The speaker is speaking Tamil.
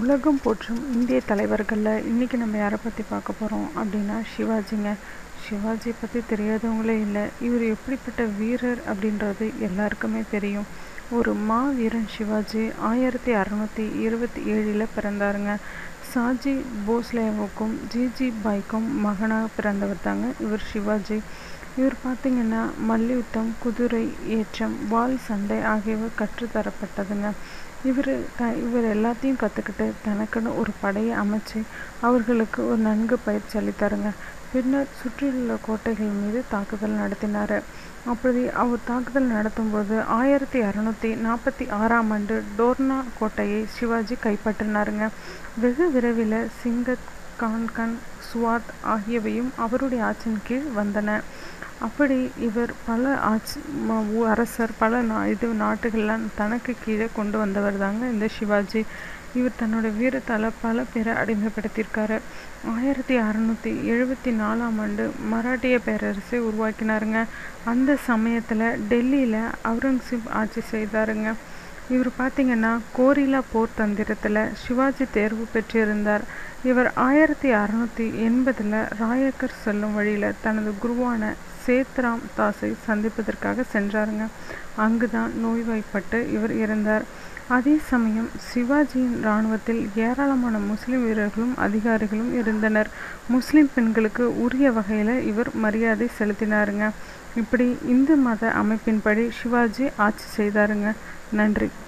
உலகம் போற்றும் இந்திய தலைவர்களில் இன்றைக்கி நம்ம யாரை பற்றி பார்க்க போகிறோம் அப்படின்னா சிவாஜிங்க சிவாஜி பற்றி தெரியாதவங்களே இல்லை இவர் எப்படிப்பட்ட வீரர் அப்படின்றது எல்லாருக்குமே தெரியும் ஒரு மா வீரன் சிவாஜி ஆயிரத்தி அறநூற்றி இருபத்தி ஏழில் பிறந்தாருங்க சாஜி போஸ்லேவுக்கும் ஜிஜி பாய்க்கும் மகனாக பிறந்தவர் தாங்க இவர் சிவாஜி இவர் பார்த்திங்கன்னா மல்யுத்தம் குதிரை ஏற்றம் வாள் சண்டை ஆகியவை கற்றுத்தரப்பட்டதுங்க இவர் த இவர் எல்லாத்தையும் கற்றுக்கிட்டு தனக்குன்னு ஒரு படையை அமைச்சு அவர்களுக்கு ஒரு நன்கு பயிற்சி அளித்தாருங்க பின்னர் சுற்றியுள்ள கோட்டைகள் மீது தாக்குதல் நடத்தினார் அப்படி அவர் தாக்குதல் நடத்தும்போது ஆயிரத்தி அறநூற்றி நாற்பத்தி ஆறாம் ஆண்டு டோர்னா கோட்டையை சிவாஜி கைப்பற்றினாருங்க வெகு விரைவில் சிங்கத் கான்கன் சுவாத் ஆகியவையும் அவருடைய ஆட்சியின் கீழ் வந்தன அப்படி இவர் பல ஆட்சி அரசர் பல நா இது நாட்டுகள்லாம் தனக்கு கீழே கொண்டு வந்தவர் தாங்க இந்த சிவாஜி இவர் தன்னோட வீரத்தால் பல பேரை அடிமைப்படுத்தியிருக்காரு ஆயிரத்தி அறநூற்றி எழுபத்தி நாலாம் ஆண்டு மராட்டிய பேரரசை உருவாக்கினாருங்க அந்த சமயத்தில் டெல்லியில் அவுரங்கசீப் ஆட்சி செய்தாருங்க இவர் பார்த்திங்கன்னா கோரிலா போர் தந்திரத்தில் சிவாஜி தேர்வு பெற்றிருந்தார் இவர் ஆயிரத்தி அறநூற்றி எண்பதில் ராயக்கர் செல்லும் வழியில் தனது குருவான சேத்ராம் தாஸை சந்திப்பதற்காக சென்றாருங்க அங்கு தான் நோய்வாய்ப்பட்டு இவர் இறந்தார் அதே சமயம் சிவாஜியின் இராணுவத்தில் ஏராளமான முஸ்லிம் வீரர்களும் அதிகாரிகளும் இருந்தனர் முஸ்லிம் பெண்களுக்கு உரிய வகையில் இவர் மரியாதை செலுத்தினாருங்க இப்படி இந்து மத அமைப்பின்படி சிவாஜி ஆட்சி செய்தாருங்க நன்றி